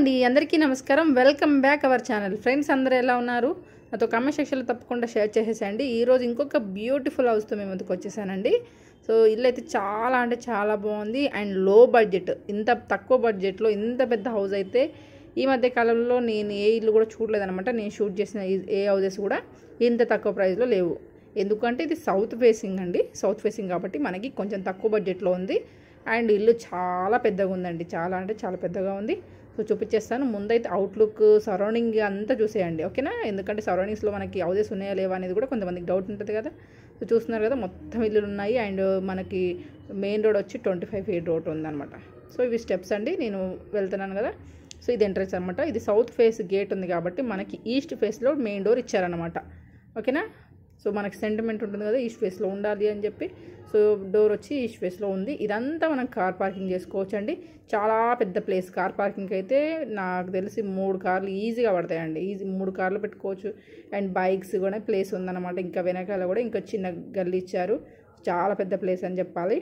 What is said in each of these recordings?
అండి అందరికీ నమస్కారం welcome back our channel friends అందరూ ఎలా ఉన్నారు నాతో కమెంట్ సెక్షన్లో తప్పకుండా షేర్ చేసేసండి ఈరోజు ఇంకొక బ్యూటిఫుల్ హౌస్తో మేము ముందుకు వచ్చేసానండి సో ఇల్లు అయితే చాలా అంటే చాలా బాగుంది అండ్ లో బడ్జెట్ ఇంత తక్కువ బడ్జెట్లో ఇంత పెద్ద హౌస్ అయితే ఈ మధ్య కాలంలో నేను ఏ ఇల్లు కూడా చూడలేదనమాట నేను షూట్ చేసిన ఈ- ఏ హౌసెస్ కూడా ఇంత తక్కువ ప్రైస్లో లేవు ఎందుకంటే ఇది సౌత్ ఫేసింగ్ అండి సౌత్ ఫేసింగ్ కాబట్టి మనకి కొంచెం తక్కువ బడ్జెట్లో ఉంది అండ్ ఇల్లు చాలా పెద్దగా ఉందండి చాలా అంటే చాలా పెద్దగా ఉంది సో చూపించేస్తాను ముందైతే అవుట్లుక్ సరౌండింగ్ అంతా చూసేయండి ఓకేనా ఎందుకంటే సరౌండింగ్స్లో మనకి హౌసెస్ ఉన్నాయా లేవా అనేది కూడా కొంతమందికి డౌట్ ఉంటుంది కదా సో చూస్తున్నారు కదా మొత్తం ఇల్లులు ఉన్నాయి అండ్ మనకి మెయిన్ రోడ్ వచ్చి ట్వంటీ ఫైవ్ ఫీట్ రోడ్ ఉందన్నమాట సో ఇవి స్టెప్స్ అండి నేను వెళ్తున్నాను కదా సో ఇది ఎంట్రన్స్ అనమాట ఇది సౌత్ ఫేస్ గేట్ ఉంది కాబట్టి మనకి ఈస్ట్ ఫేస్లో మెయిన్ డోర్ ఇచ్చారనమాట ఓకేనా సో మనకి సెంటిమెంట్ ఉంటుంది కదా ఈస్ట్ ఫేస్లో ఉండాలి అని చెప్పి సో డోర్ వచ్చి ఈస్ట్ ఫేస్లో ఉంది ఇదంతా మనం కార్ పార్కింగ్ చేసుకోవచ్చు అండి చాలా పెద్ద ప్లేస్ కార్ పార్కింగ్ అయితే నాకు తెలిసి మూడు కార్లు ఈజీగా పడతాయండి ఈజీ మూడు కార్లు పెట్టుకోవచ్చు అండ్ బైక్స్ కూడా ప్లేస్ ఉందన్నమాట ఇంకా వెనకాల కూడా ఇంకా చిన్న గల్లీ ఇచ్చారు చాలా పెద్ద ప్లేస్ అని చెప్పాలి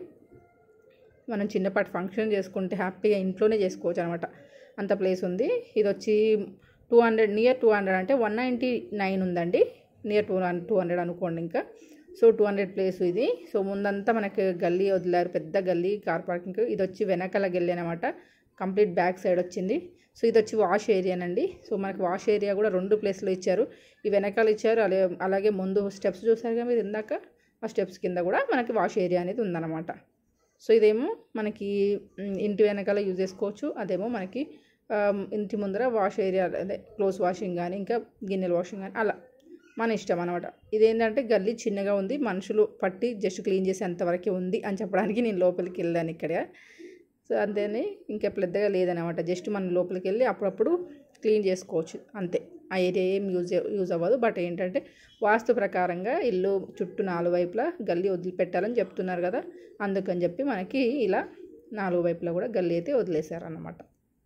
మనం చిన్నపాటి ఫంక్షన్ చేసుకుంటే హ్యాపీగా ఇంట్లోనే చేసుకోవచ్చు అనమాట అంత ప్లేస్ ఉంది ఇది వచ్చి two hundred near two hundred అంటే వన్ నైంటీ నైన్ ఉందండి నియర్ టూ టూ హండ్రెడ్ అనుకోండి ఇంకా సో టూ హండ్రెడ్ ప్లేస్ ఇది సో ముందంతా మనకి గల్లీ వదిలారు పెద్ద గల్లీ కార్ పార్కింగ్ ఇది వచ్చి వెనకాల గల్లీ అనమాట కంప్లీట్ బ్యాక్ సైడ్ వచ్చింది సో ఇది వచ్చి వాష్ ఏరియానండి సో మనకి వాష్ ఏరియా కూడా రెండు ప్లేస్లో ఇచ్చారు ఈ వెనకాల ఇచ్చారు అలాగే అలాగే ముందు స్టెప్స్ చూసారుగా మీరు ఇందాక ఆ స్టెప్స్ కింద కూడా మనకి వాష్ ఏరియా అనేది ఉందన్నమాట సో ఇదేమో మనకి మ్, ఇంటి వెనకాల యూజ్ చేసుకోవచ్చు అదేమో మనకి ఆమ్, ఇంటి ముందర వాష్ ఏరియా అదే క్లోజ్ వాషింగ్ కానీ ఇంకా గిన్నెల వాషింగ్ కానీ అలా మన ఇష్టం అనమాట ఇదేంటంటే గల్లీ చిన్నగా ఉంది మనుషులు పట్టి జస్ట్ క్లీన్ చేసేంతవరకే ఉంది అని చెప్పడానికి నేను లోపలికి వెళ్ళాను ఇక్కడ సో అంతేనే ఇంకా పెద్దగా లేదనమాట జస్ట్ మనం లోపలికి వెళ్ళి అప్పుడప్పుడు క్లీన్ చేసుకోవచ్చు అంతే ఆ ఏరియా ఏం యూజ్ యూజ్ అవ్వదు బట్ ఏంటంటే వాస్తు ప్రకారంగా ఇల్లు చుట్టూ నాలుగు వైపులా గల్లీ వదిలిపెట్టాలని చెప్తున్నారు కదా అందుకని చెప్పి మనకి ఇలా నాలుగు వైపులా కూడా గల్లీ అయితే వదిలేశారన్నమాట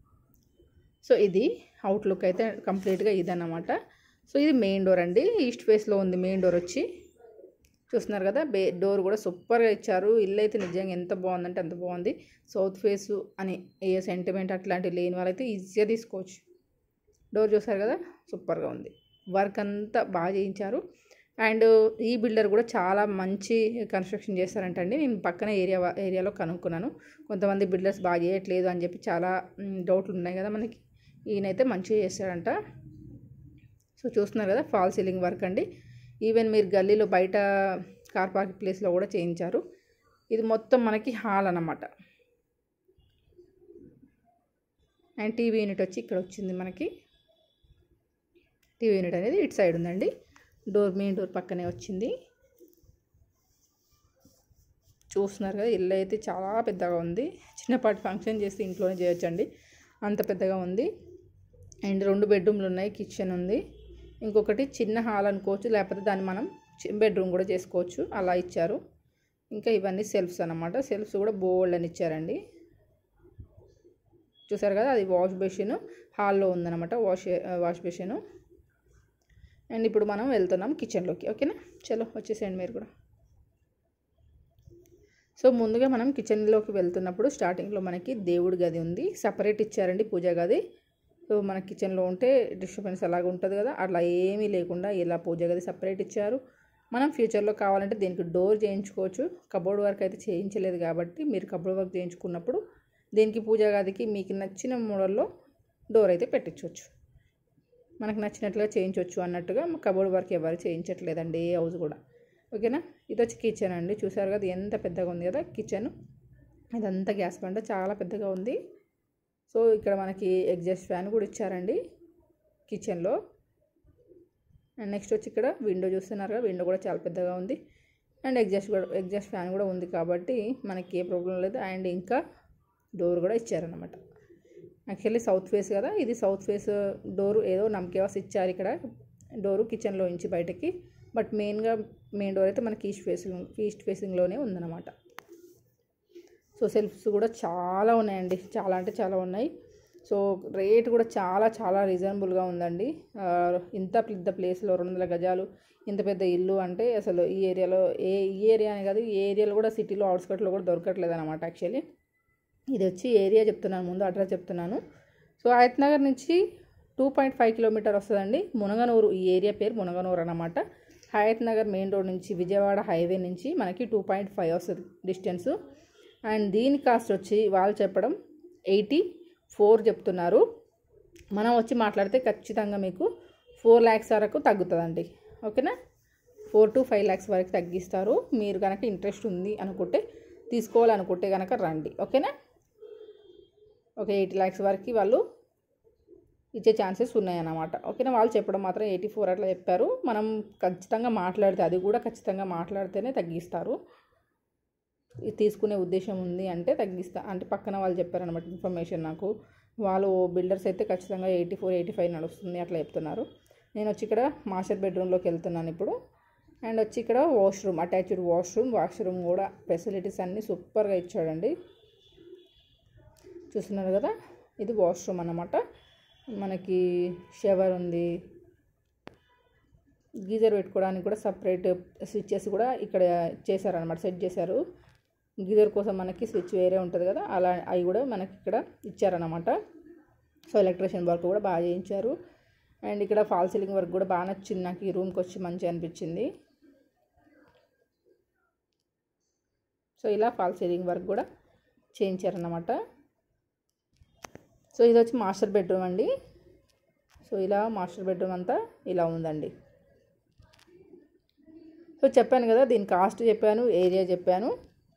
సో ఇది అవుట్లుక్ అయితే కంప్లీట్గా ఇదన్నమాట సో ఇది మెయిన్ డోర్ అండి ఈస్ట్ ఫేస్లో ఉంది మెయిన్ డోర్ వచ్చి చూస్తున్నారు కదా బే డోర్ కూడా సూపర్గా ఇచ్చారు ఇల్లు అయితే నిజంగా ఎంత బాగుందంటే అంత బాగుంది సౌత్ ఫేస్ అని ఏ సెంటిమెంట్ అట్లాంటివి లేని వాళ్ళైతే ఈజీగా తీసుకోవచ్చు డోర్ చూసారు కదా సూపర్గా ఉంది వర్క్ అంతా బాగా చేయించారు అండ్ ఈ బిల్డర్ కూడా చాలా మంచి కన్స్ట్రక్షన్ చేస్తారంటండి నేను పక్కన ఏరియా ఏరియాలో కనుక్కున్నాను కొంతమంది బిల్డర్స్ బాగా చేయట్లేదు అని చెప్పి చాలా మ్, డౌట్లు ఉన్నాయి కదా మనకి ఈయనైతే మంచిగా చేస్తాడంట సో చూస్తున్నారు కదా ఫాల్ సీలింగ్ వర్క్ అండి ఈవెన్ మీరు గల్లీలో బయట కార్ పార్కింగ్ ప్లేస్లో కూడా చేయించారు ఇది మొత్తం మనకి హాల్ అన్నమాట అండ్ టీవీ యూనిట్ వచ్చి ఇక్కడ వచ్చింది మనకి టీవీ యూనిట్ అనేది ఇటు సైడ్ ఉందండి డోర్ మెయిన్ డోర్ పక్కనే వచ్చింది చూస్తున్నారు కదా ఇల్లు అయితే చాలా పెద్దగా ఉంది చిన్నపాటి ఫంక్షన్ చేస్తే ఇంట్లోనే చేయొచ్చండి అంత పెద్దగా ఉంది అండ్ రెండు బెడ్రూమ్లు ఉన్నాయి కిచెన్ ఉంది ఇంకొకటి చిన్న హాల్ అనుకోవచ్చు లేకపోతే దాన్ని మనం బెడ్రూమ్ కూడా చేసుకోవచ్చు అలా ఇచ్చారు ఇంకా ఇవన్నీ సెల్ఫ్స్ అన్నమాట సెల్ఫ్స్ కూడా బోల్డ్ అని ఇచ్చారండి చూసారు కదా అది వాష్ బేసిన్ హాల్లో ఉందన్నమాట వాష్ వాష్ బేసిన్ అండ్ ఇప్పుడు మనం వెళ్తున్నాం కిచెన్లోకి ఓకేనా చలో వచ్చేసేయండి మీరు కూడా సో ముందుగా మనం కిచెన్లోకి వెళ్తున్నప్పుడు స్టార్టింగ్లో మనకి దేవుడి గది ఉంది సపరేట్ ఇచ్చారండి పూజ గది సో మన కిచెన్లో ఉంటే డిస్టర్బెన్స్ అలాగ ఉంటుంది కదా అట్లా ఏమీ లేకుండా ఇలా పూజ గది సపరేట్ ఇచ్చారు మనం ఫ్యూచర్లో కావాలంటే దీనికి డోర్ చేయించుకోవచ్చు కబోర్డ్ వర్క్ అయితే చేయించలేదు కాబట్టి మీరు కబోర్డ్ వర్క్ చేయించుకున్నప్పుడు దీనికి పూజ గదికి మీకు నచ్చిన మోడల్లో డోర్ అయితే పెట్టించవచ్చు మనకు నచ్చినట్లుగా చేయించవచ్చు అన్నట్టుగా కబోర్డ్ వర్క్ ఎవరు చేయించట్లేదండి ఏ హౌస్ కూడా ఓకేనా ఇది వచ్చి కిచెన్ అండి చూసారు కదా ఎంత పెద్దగా ఉంది కదా కిచెన్ ఇదంతా గ్యాస్ బండ చాలా పెద్దగా ఉంది సో ఇక్కడ మనకి ఎగ్జాస్ట్ ఫ్యాన్ కూడా ఇచ్చారండి కిచెన్లో అండ్ నెక్స్ట్ వచ్చి ఇక్కడ విండో చూస్తున్నారు కదా విండో కూడా చాలా పెద్దగా ఉంది అండ్ ఎగ్జాస్ట్ కూడా ఎగ్జాస్ట్ ఫ్యాన్ కూడా ఉంది కాబట్టి మనకి ఏ ప్రాబ్లం లేదు అండ్ ఇంకా డోర్ కూడా ఇచ్చారనమాట యాక్చువల్లీ సౌత్ ఫేస్ కదా ఇది సౌత్ ఫేస్ డోర్ ఏదో నమ్మకేవాస్ ఇచ్చారు ఇక్కడ డోరు కిచెన్లో నుంచి బయటకి బట్ మెయిన్గా మెయిన్ డోర్ అయితే మనకి ఈస్ట్ ఫేసింగ్ ఈస్ట్ ఫేసింగ్లోనే ఉందన్నమాట సో సెల్ఫ్స్ కూడా చాలా ఉన్నాయండి చాలా అంటే చాలా ఉన్నాయి సో రేట్ కూడా చాలా చాలా రీజనబుల్గా ఉందండి ఆ, ఇంత పెద్ద ప్లేస్లో రెండు వందల గజాలు ఇంత పెద్ద ఇల్లు అంటే అసలు ఈ ఏరియాలో ఏ ఈ ఏరియా అని కాదు ఈ ఏరియాలో కూడా సిటీలో అవుట్స్కట్లో కూడా దొరకట్లేదు అనమాట యాక్చువల్లీ ఇది వచ్చి ఏరియా చెప్తున్నాను ముందు అడ్రస్ చెప్తున్నాను సో ఆయత్ నగర్ నుంచి టూ పాయింట్ ఫైవ్ కిలోమీటర్ వస్తుందండి మునగనూరు ఈ ఏరియా పేరు మునగనూరు అన్నమాట హయత్ నగర్ మెయిన్ రోడ్ నుంచి విజయవాడ హైవే నుంచి మనకి టూ పాయింట్ ఫైవ్ వస్తుంది డిస్టెన్స్ అండ్ దీని కాస్ట్ వచ్చి వాళ్ళు చెప్పడం ఎయిటీ ఫోర్ చెప్తున్నారు మనం వచ్చి మాట్లాడితే ఖచ్చితంగా మీకు ఫోర్ ల్యాక్స్ వరకు తగ్గుతుందండి ఓకేనా ఫోర్ టు ఫైవ్ ల్యాక్స్ వరకు తగ్గిస్తారు మీరు కనుక ఇంట్రెస్ట్ ఉంది అనుకుంటే తీసుకోవాలనుకుంటే కనుక రండి ఓకేనా ఒక ఎయిటీ ల్యాక్స్ వరకు వాళ్ళు ఇచ్చే ఛాన్సెస్ ఉన్నాయన్నమాట ఓకేనా వాళ్ళు చెప్పడం మాత్రం ఎయిటీ ఫోర్ అట్లా చెప్పారు మనం ఖచ్చితంగా మాట్లాడితే అది కూడా ఖచ్చితంగా మాట్లాడితేనే తగ్గిస్తారు ఇది తీసుకునే ఉద్దేశం ఉంది అంటే తగ్గిస్తా అంటే పక్కన వాళ్ళు చెప్పారనమాట ఇన్ఫర్మేషన్ నాకు వాళ్ళు బిల్డర్స్ అయితే ఖచ్చితంగా ఎయిటీ ఫోర్ ఎయిటీ ఫైవ్ నడుస్తుంది అట్లా చెప్తున్నారు నేను వచ్చి ఇక్కడ మాస్టర్ బెడ్రూమ్లోకి వెళ్తున్నాను ఇప్పుడు అండ్ వచ్చి ఇక్కడ వాష్రూమ్ అటాచ్డ్ వాష్రూమ్ వాష్రూమ్ కూడా ఫెసిలిటీస్ అన్నీ సూపర్గా ఇచ్చాడండి చూస్తున్నారు కదా ఇది వాష్రూమ్ అన్నమాట మనకి షవర్ ఉంది గీజర్ పెట్టుకోవడానికి కూడా సపరేట్ స్విచ్చెస్ కూడా ఇక్కడ చేశారనమాట సెట్ చేశారు గీజర్ కోసం మనకి స్విచ్ వేరే ఉంటుంది కదా అలా అవి కూడా మనకి ఇక్కడ ఇచ్చారనమాట సో ఎలక్ట్రీషియన్ వర్క్ కూడా బాగా చేయించారు అండ్ ఇక్కడ ఫాల్ సీలింగ్ వర్క్ కూడా బాగా నచ్చింది నాకు ఈ రూమ్కి వచ్చి మంచిగా అనిపించింది సో ఇలా ఫాల్ సీలింగ్ వర్క్ కూడా చేయించారన్నమాట సో ఇది వచ్చి మాస్టర్ బెడ్రూమ్ అండి సో ఇలా మాస్టర్ బెడ్రూమ్ అంతా ఇలా ఉందండి సో చెప్పాను కదా దీని కాస్ట్ చెప్పాను ఏరియా చెప్పాను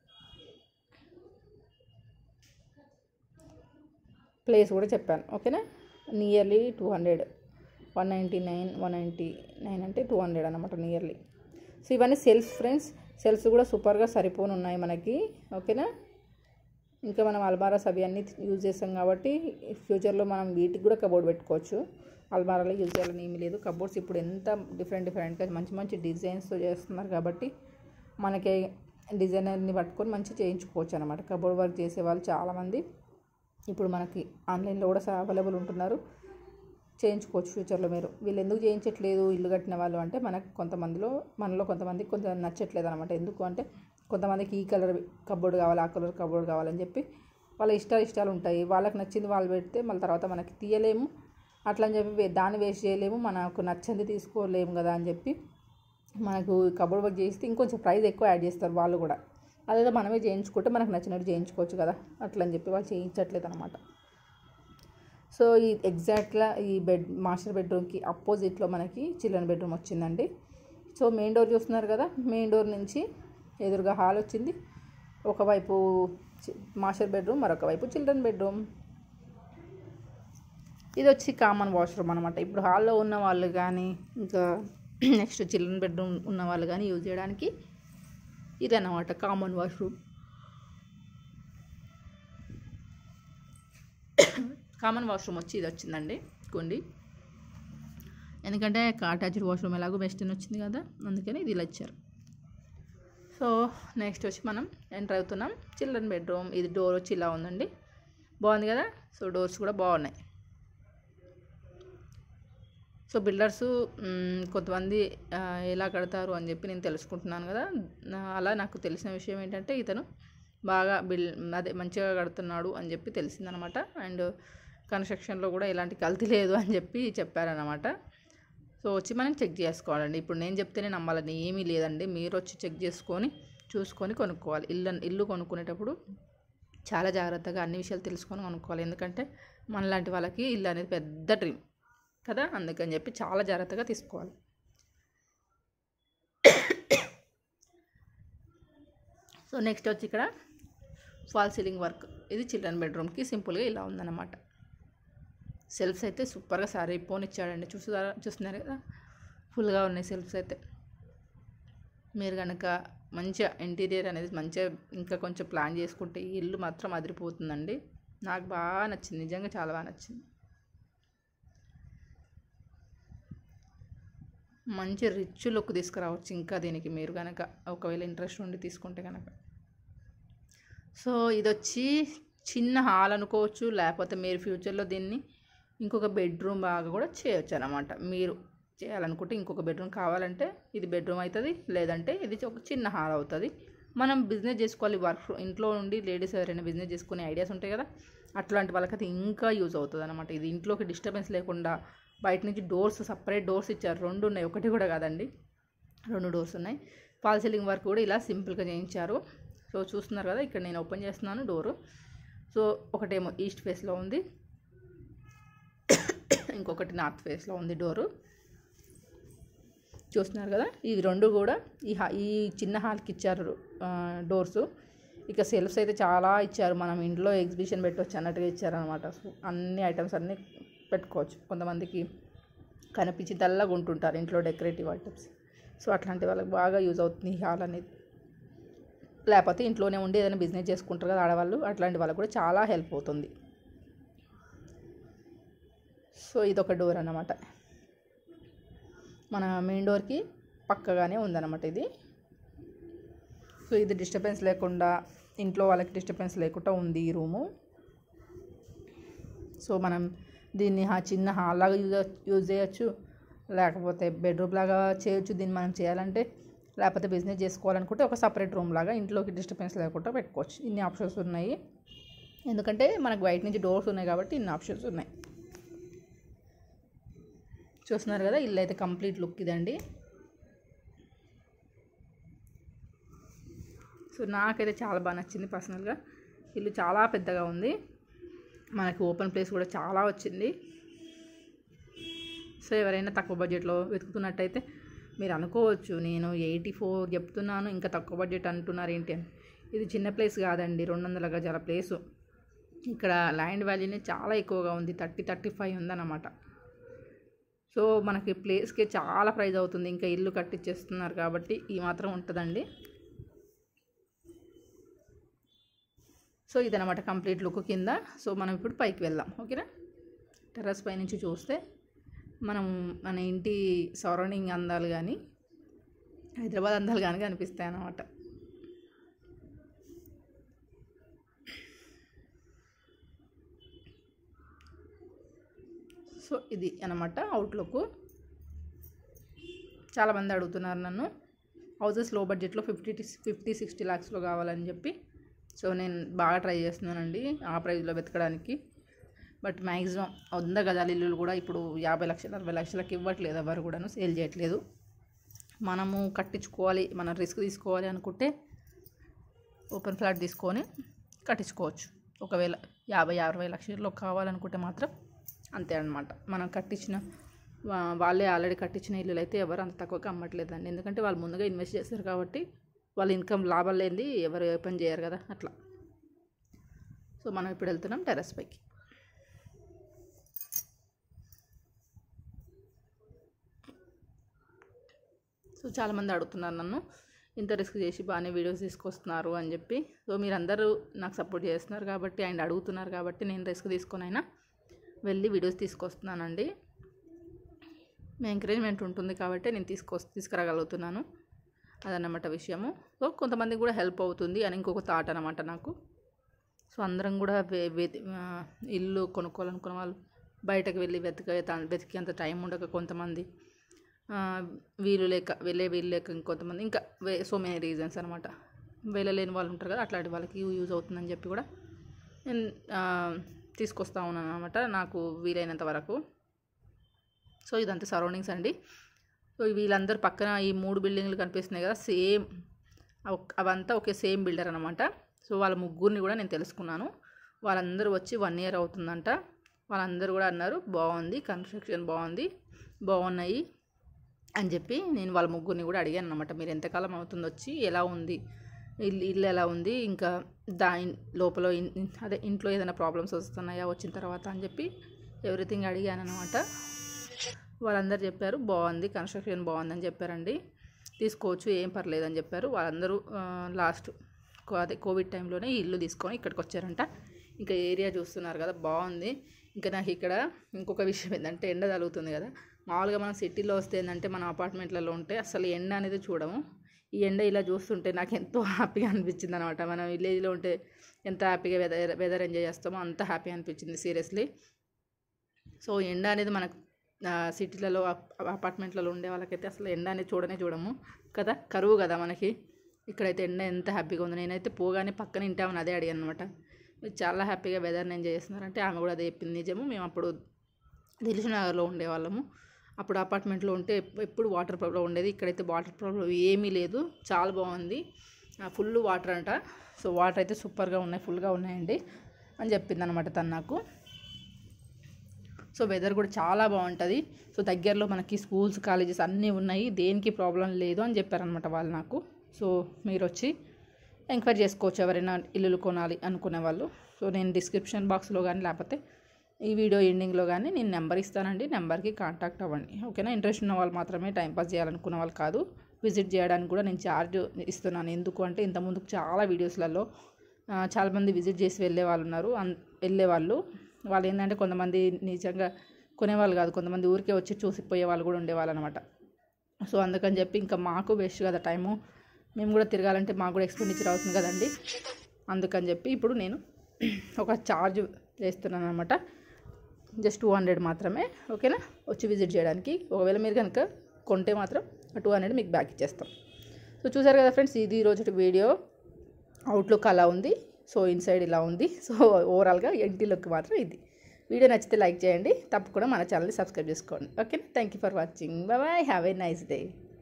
ప్లేస్ కూడా చెప్పాను ఓకేనా nearly two hundred one ninety nine one ninety nine అంటే టూ హండ్రెడ్ అనమాట నియర్లీ సో ఇవన్నీ సెల్ఫ్ ఫ్రెండ్స్ సెల్ఫ్స్ కూడా సూపర్గా సరిపోని ఉన్నాయి మనకి ఓకేనా ఇంకా మనం అల్మారాస్ అవి అన్నీ యూజ్ చేస్తాం కాబట్టి ఫ్యూచర్లో మనం వీటికి కూడా కబోర్డ్ పెట్టుకోవచ్చు అల్మారాలో యూజ్ చేయాలని ఏమీ లేదు కబోర్డ్స్ ఇప్పుడు ఎంత డిఫరెంట్ డిఫరెంట్గా మంచి మంచి డిజైన్స్తో చేస్తున్నారు కాబట్టి మనకి డిజైనర్ని పట్టుకొని మంచిగా చేయించుకోవచ్చు అనమాట కబోర్డ్ వర్క్ చేసే వాళ్ళు చాలామంది ఇప్పుడు మనకి ఆన్లైన్లో కూడా అవైలబుల్ ఉంటున్నారు చేయించుకోవచ్చు ఫ్యూచర్లో మీరు వీళ్ళు ఎందుకు చేయించట్లేదు ఇల్లు కట్టిన వాళ్ళు అంటే మనకు కొంతమందిలో మనలో కొంతమందికి కొంత నచ్చట్లేదు అనమాట ఎందుకు అంటే కొంతమందికి ఈ కలర్ కబోర్డ్ కావాలి ఆ కలర్ కబోర్డ్ కావాలని చెప్పి వాళ్ళ ఇష్టాలు ఇష్టాలు ఉంటాయి వాళ్ళకి నచ్చింది వాళ్ళు పెడితే మళ్ళీ తర్వాత మనకి తీయలేము అట్లా అని చెప్పి దాన్ని వేస్ట్ చేయలేము మనకు నచ్చింది తీసుకోలేము కదా అని చెప్పి మనకు కబోర్డ్ వర్క్ చేస్తే ఇంకొంచెం ప్రైస్ ఎక్కువ యాడ్ చేస్తారు వాళ్ళు కూడా అదేదో మనమే చేయించుకుంటే మనకు నచ్చినట్టు చేయించుకోవచ్చు కదా అట్లా అని చెప్పి వాళ్ళు చేయించట్లేదు అనమాట సో ఈ ఎగ్జాక్ట్గా ఈ బెడ్ మాస్టర్ బెడ్రూమ్కి అపోజిట్లో మనకి చిల్డ్రన్ బెడ్రూమ్ వచ్చిందండి సో మెయిన్ డోర్ చూస్తున్నారు కదా మెయిన్ డోర్ నుంచి ఎదురుగా హాల్ వచ్చింది ఒకవైపు చి- మాస్టర్ బెడ్రూమ్ మరొక వైపు చిల్డ్రన్ బెడ్రూమ్ ఇది వచ్చి కామన్ వాష్రూమ్ అనమాట ఇప్పుడు హాల్లో ఉన్న వాళ్ళు కానీ ఇంకా నెక్స్ట్ చిల్డ్రన్ బెడ్రూమ్ ఉన్న వాళ్ళు కానీ యూజ్ చేయడానికి ఇదన్నమాట కామన్ వాష్రూమ్ కామన్ వాష్రూమ్ వచ్చి ఇది వచ్చిందండి కొండి ఎందుకంటే అటాచ్డ్ వాష్రూమ్ ఎలాగో వెస్టర్న్ వచ్చింది కదా అందుకని ఇది ఇలా ఇచ్చారు సో నెక్స్ట్ వచ్చి మనం ఎంటర్ అవుతున్నాం చిల్డ్రన్ బెడ్రూమ్ ఇది డోర్ వచ్చి ఇలా ఉందండి బాగుంది కదా సో డోర్స్ కూడా బాగున్నాయి సో బిల్డర్స్ కొంతమంది ఆ, ఎలా కడతారు అని చెప్పి నేను తెలుసుకుంటున్నాను కదా నా- అలా నాకు తెలిసిన విషయం ఏంటంటే ఇతను బాగా బిల్ అదే మంచిగా కడుతున్నాడు అని చెప్పి తెలిసిందనమాట అండ్ కన్స్ట్రక్షన్లో కూడా ఎలాంటి కల్తీ లేదు అని చెప్పి చెప్పారనమాట సో వచ్చి మనం చెక్ చేసుకోవాలండి ఇప్పుడు నేను చెప్తేనే నమ్మాలని ఏమీ లేదండి మీరు వచ్చి చెక్ చేసుకొని చూసుకొని కొనుక్కోవాలి ఇల్లు ఇల్లు కొనుక్కునేటప్పుడు చాలా జాగ్రత్తగా అన్ని విషయాలు తెలుసుకొని కొనుక్కోవాలి ఎందుకంటే మనలాంటి వాళ్ళకి ఇల్లు అనేది పెద్ద డ్రీమ్ కదా అందుకని చెప్పి చాలా జాగ్రత్తగా తీసుకోవాలి సో నెక్స్ట్ వచ్చి ఇక్కడ ఫాల్ సీలింగ్ వర్క్ ఇది చిల్డ్రన్ బెడ్రూమ్కి సింపుల్గా ఇలా ఉందన్నమాట సెల్ఫ్స్ అయితే సూపర్గా సారీ పోన్ ఇచ్చాడండి చూసారా చూస్తున్నారు కదా ఫుల్గా ఉన్నాయి సెల్ఫ్స్ అయితే మీరు కనుక మంచిగా ఇంటీరియర్ అనేది మంచిగా ఇంకా కొంచెం ప్లాన్ చేసుకుంటే ఈ ఇల్లు మాత్రం అదిరిపోతుందండి నాకు బాగా నచ్చింది నిజంగా చాలా బాగా నచ్చింది మంచి రిచ్ లుక్ తీసుకురావచ్చు ఇంకా దీనికి మీరు కనుక ఒకవేళ ఇంట్రెస్ట్ ఉండి తీసుకుంటే కనుక సో ఇది వచ్చి చిన్న హాల్ అనుకోవచ్చు లేకపోతే మీరు ఫ్యూచర్లో దీన్ని ఇంకొక బెడ్రూమ్ బాగా కూడా చేయొచ్చు అనమాట మీరు చేయాలనుకుంటే ఇంకొక బెడ్రూమ్ కావాలంటే ఇది బెడ్రూమ్ అవుతుంది లేదంటే ఇది ఒక చిన్న హాల్ అవుతుంది మనం బిజినెస్ చేసుకోవాలి వర్క్ ఇంట్లో ఉండి లేడీస్ ఎవరైనా బిజినెస్ చేసుకునే ఐడియాస్ ఉంటాయి కదా అట్లాంటి వాళ్ళకైతే ఇంకా యూజ్ అవుతుంది అనమాట ఇది ఇంట్లోకి డిస్టర్బెన్స్ లేకుండా బయట నుంచి డోర్స్ సపరేట్ డోర్స్ ఇచ్చారు రెండు ఉన్నాయి ఒకటి కూడా కాదండి రెండు డోర్స్ ఉన్నాయి ఫాల్ సీలింగ్ వర్క్ కూడా ఇలా సింపుల్గా చేయించారు సో చూస్తున్నారు కదా ఇక్కడ నేను ఓపెన్ చేస్తున్నాను డోరు సో ఒకటేమో ఈస్ట్ ఫేస్లో ఉంది ఇంకొకటి నార్త్ ఫేస్లో ఉంది డోరు చూస్తున్నారు కదా ఇవి రెండు కూడా ఈ హా ఈ చిన్న హాల్కి ఇచ్చారు డోర్స్ ఇక సెల్ఫ్స్ అయితే చాలా ఇచ్చారు మనం ఇంట్లో ఎగ్జిబిషన్ పెట్టవచ్చు అన్నట్టుగా ఇచ్చారనమాట సో అన్ని ఐటమ్స్ అన్నీ పెట్టుకోవచ్చు కొంతమందికి కనిపించి తెల్లగా ఉంటుంటారు ఇంట్లో డెకరేటివ్ ఐటమ్స్ సో అట్లాంటి వాళ్ళకి బాగా యూజ్ అవుతుంది ఈ హాల్ అనేది లేకపోతే ఇంట్లోనే ఉండి ఏదైనా బిజినెస్ చేసుకుంటారు కదా ఆడవాళ్ళు అట్లాంటి వాళ్ళకి కూడా చాలా హెల్ప్ అవుతుంది సో ఇదొక డోర్ అన్నమాట మన మెయిన్ డోర్కి పక్కగానే ఉందన్నమాట ఇది సో ఇది డిస్టర్బెన్స్ లేకుండా ఇంట్లో వాళ్ళకి డిస్టర్బెన్స్ లేకుండా ఉంది ఈ రూము సో మనం దీన్ని ఆ చిన్న హాల్ లాగా యూజ్ యూజ్ చేయొచ్చు లేకపోతే బెడ్రూమ్ లాగా చేయొచ్చు దీన్ని మనం చేయాలంటే లేకపోతే బిజినెస్ చేసుకోవాలనుకుంటే ఒక సపరేట్ రూమ్ లాగా ఇంట్లోకి డిస్టర్బెన్స్ లేకుండా పెట్టుకోవచ్చు ఇన్ని ఆప్షన్స్ ఉన్నాయి ఎందుకంటే మనకు బయట నుంచి డోర్స్ ఉన్నాయి కాబట్టి ఇన్ని ఆప్షన్స్ ఉన్నాయి చూస్తున్నారు కదా ఇల్లు అయితే కంప్లీట్ లుక్ ఇదండి సో నాకైతే చాలా బాగా నచ్చింది పర్సనల్గా ఇల్లు చాలా పెద్దగా ఉంది మనకి ఓపెన్ ప్లేస్ కూడా చాలా వచ్చింది సో ఎవరైనా తక్కువ బడ్జెట్లో వెతుకుతున్నట్టయితే మీరు అనుకోవచ్చు నేను ఎయిటీ ఫోర్ చెప్తున్నాను ఇంకా తక్కువ బడ్జెట్ అంటున్నారు ఏంటి అని ఇది చిన్న ప్లేస్ కాదండి రెండు వందల గజాల ప్లేసు ఇక్కడ ల్యాండ్ వాల్యూనే చాలా ఎక్కువగా ఉంది థర్టీ థర్టీ ఫైవ్ ఉందన్నమాట సో మనకి ప్లేస్కి చాలా ప్రైజ్ అవుతుంది ఇంకా ఇల్లు కట్టించేస్తున్నారు కాబట్టి ఈ మాత్రం ఉంటుందండి సో ఇదనమాట కంప్లీట్ లుక్ కింద సో మనం ఇప్పుడు పైకి వెళ్దాం ఓకేనా టెర్రస్ పై నుంచి చూస్తే మనం మన ఇంటి సరౌండింగ్ అందాలు కానీ హైదరాబాద్ అందాలు కానీ కనిపిస్తాయి అన్నమాట సో ఇది అనమాట అవుట్లుక్ చాలామంది అడుగుతున్నారు నన్ను హౌసెస్ లో బడ్జెట్లో ఫిఫ్టీ ఫిఫ్టీ సిక్స్టీ ల్యాక్స్లో కావాలని చెప్పి సో నేను బాగా ట్రై చేస్తున్నానండి ఆ ప్రైస్లో వెతకడానికి బట్ మ్యాక్సిమం వంద గజాల ఇల్లులు కూడా ఇప్పుడు యాభై లక్షలు అరవై లక్షలకు ఇవ్వట్లేదు ఎవరు కూడాను సేల్ చేయట్లేదు మనము కట్టించుకోవాలి మనం రిస్క్ తీసుకోవాలి అనుకుంటే ఓపెన్ ఫ్లాట్ తీసుకొని కట్టించుకోవచ్చు ఒకవేళ యాభై అరవై లక్షల్లో కావాలనుకుంటే మాత్రం అంతే అనమాట మనం కట్టించిన వా- వాళ్ళే ఆల్రెడీ కట్టించిన ఇల్లులు అయితే ఎవరు అంత తక్కువగా అమ్మట్లేదండి ఎందుకంటే వాళ్ళు ముందుగా ఇన్వెస్ట్ చేస్తారు కాబట్టి వాళ్ళ ఇన్కమ్ లాభం లేనిది ఎవరు ఏ పని చేయరు కదా అట్లా సో మనం ఇప్పుడు వెళ్తున్నాం టెర్రస్ పైకి సో చాలామంది అడుగుతున్నారు నన్ను ఇంత రిస్క్ చేసి బాగానే వీడియోస్ తీసుకొస్తున్నారు అని చెప్పి సో మీరందరూ నాకు సపోర్ట్ చేస్తున్నారు కాబట్టి అండ్ అడుగుతున్నారు కాబట్టి నేను రిస్క్ తీసుకొని అయినా వెళ్ళి వీడియోస్ తీసుకొస్తున్నానండి మీ ఎంకరేజ్మెంట్ ఉంటుంది కాబట్టి నేను తీసుకొ తీసుకురాగలుగుతున్నాను అదన్నమాట విషయము సో కొంతమందికి కూడా హెల్ప్ అవుతుంది అని ఇంకొక థాట్ అనమాట నాకు సో అందరం కూడా వె- వెతి ఆ, ఇల్లు కొనుక్కోవాలనుకున్న వాళ్ళు బయటకు వెళ్ళి వెతక వెతికేంత టైం ఉండక కొంతమంది ఆ, వీలు లేక వెళ్ళే వీలు లేక ఇంకొంతమంది ఇంకా వే సో మెనీ రీజన్స్ అనమాట వెళ్ళలేని వాళ్ళు ఉంటారు కదా అట్లాంటి వాళ్ళకి యూజ్ అవుతుందని చెప్పి కూడా నేను ఆ, తీసుకొస్తా ఉన్నాను అనమాట నాకు వీలైనంత వరకు సో ఇదంతా సరౌండింగ్స్ అండి సో వీళ్ళందరూ పక్కన ఈ మూడు బిల్డింగ్లు కనిపిస్తున్నాయి కదా సేమ్ అవంతా ఒకే సేమ్ బిల్డర్ అనమాట సో వాళ్ళ ముగ్గురిని కూడా నేను తెలుసుకున్నాను వాళ్ళందరూ వచ్చి వన్ ఇయర్ అవుతుందంట వాళ్ళందరూ కూడా అన్నారు బాగుంది కన్స్ట్రక్షన్ బాగుంది బాగున్నాయి అని చెప్పి నేను వాళ్ళ ముగ్గురిని కూడా అడిగాను అనమాట మీరు ఎంతకాలం అవుతుంది వచ్చి ఎలా ఉంది ఇల్లు ఇల్లు ఎలా ఉంది ఇంకా దాని లోపల ఇన్- ఇన్- అదే ఇంట్లో ఏదైనా ప్రాబ్లమ్స్ వస్తున్నాయా వచ్చిన తర్వాత అని చెప్పి ఎవ్రీథింగ్ అడిగాను అనమాట వాళ్ళందరూ చెప్పారు బాగుంది కన్స్ట్రక్షన్ బాగుందని చెప్పారండి తీసుకోవచ్చు ఏం పర్లేదు అని చెప్పారు వాళ్ళందరూ లాస్ట్ అదే కోవిడ్ టైంలోనే ఈ ఇల్లు తీసుకొని ఇక్కడికి వచ్చారంట ఇంకా ఏరియా చూస్తున్నారు కదా బాగుంది ఇంకా నాకు ఇక్కడ ఇంకొక విషయం ఏంటంటే ఎండ తగులుతుంది కదా మామూలుగా మనం సిటీలో వస్తే ఏంటంటే మనం అపార్ట్మెంట్లలో ఉంటే అసలు ఎండ అనేది చూడము ఈ ఎండ ఇలా చూస్తుంటే నాకు ఎంతో హ్యాపీగా అనిపించింది అనమాట మనం విలేజ్లో ఉంటే ఎంత హ్యాపీగా వెదర్ వెదర్ ఎంజాయ్ చేస్తామో అంత హ్యాపీ అనిపించింది సీరియస్లీ సో ఎండ అనేది మనకు ఆ, సిటీలలో అప్- అపార్ట్మెంట్లలో ఉండే వాళ్ళకైతే అసలు ఎండ అనేది చూడనే చూడము కదా కరువు కదా మనకి ఇక్కడైతే ఎండ ఎంత హ్యాపీగా ఉంది నేనైతే పోగానే పక్కన ఇంటామని అదే అడిగాను అనమాట మీరు చాలా హ్యాపీగా వెదర్ని ఎంజాయ్ చేస్తున్నారంటే ఆమె కూడా అదే చెప్పింది నిజము మేము అప్పుడు దిల్సునగర్లో ఉండేవాళ్ళము అప్పుడు అపార్ట్మెంట్లో ఉంటే ఎప్- ఎప్పుడు వాటర్ ప్రాబ్లం ఉండేది ఇక్కడైతే వాటర్ ప్రాబ్లం ఏమీ లేదు చాలా బాగుంది ఫుల్ వాటర్ అంట సో వాటర్ అయితే సూపర్గా ఉన్నాయి ఫుల్గా ఉన్నాయండి అని చెప్పింది అనమాట తను నాకు సో వెదర్ కూడా చాలా బాగుంటుంది సో దగ్గరలో మనకి స్కూల్స్ కాలేజెస్ అన్నీ ఉన్నాయి దేనికి ప్రాబ్లం లేదు అని చెప్పారనమాట వాళ్ళు నాకు సో మీరు వచ్చి ఎంక్వైరీ చేసుకోవచ్చు ఎవరైనా ఇల్లులు కొనాలి అనుకునే వాళ్ళు సో నేను డిస్క్రిప్షన్ బాక్స్లో కానీ లేకపోతే ఈ వీడియో ఎండింగ్లో కానీ నేను నెంబర్ ఇస్తానండి నెంబర్కి కాంటాక్ట్ అవ్వండి ఓకేనా ఇంట్రెస్ట్ ఉన్న వాళ్ళు మాత్రమే టైంపాస్ చేయాలనుకున్న వాళ్ళు కాదు విజిట్ చేయడానికి కూడా నేను ఛార్జ్ ఇస్తున్నాను ఎందుకు అంటే ఇంతకుముందు చాలా వీడియోస్లలో ఆ, చాలామంది విజిట్ చేసి వెళ్ళే వాళ్ళు ఉన్నారు అన్ వెళ్ళే వాళ్ళు వాళ్ళు ఏంటంటే కొంతమంది నిజంగా కొనేవాళ్ళు కాదు కొంతమంది ఊరికే వచ్చి చూసిపోయే వాళ్ళు కూడా ఉండేవాళ్ళు అనమాట సో అందుకని చెప్పి ఇంకా మాకు వేస్ట్ కదా టైము మేము కూడా తిరగాలంటే మాకు కూడా ఎక్స్పెండిచర్ అవుతుంది కదండి అందుకని చెప్పి ఇప్పుడు నేను ఒక ఛార్జ్ వేస్తున్నాను అనమాట జస్ట్ టూ హండ్రెడ్ మాత్రమే ఓకేనా వచ్చి విజిట్ చేయడానికి ఒకవేళ మీరు కనుక కొంటే మాత్రం టూ హండ్రెడ్ మీకు బ్యాక్ ఇచ్చేస్తాం సో చూసారు కదా ఫ్రెండ్స్ ఇది ఈరోజు వీడియో అవుట్లుక్ అలా ఉంది సో ఇన్సైడ్ ఇలా ఉంది సో ఓవరాల్గా ఎంటీ లుక్ మాత్రం ఇది వీడియో నచ్చితే లైక్ చేయండి తప్పకుండా మన ఛానల్ని సబ్స్క్రైబ్ చేసుకోండి okay thank you for watching bye have a nice day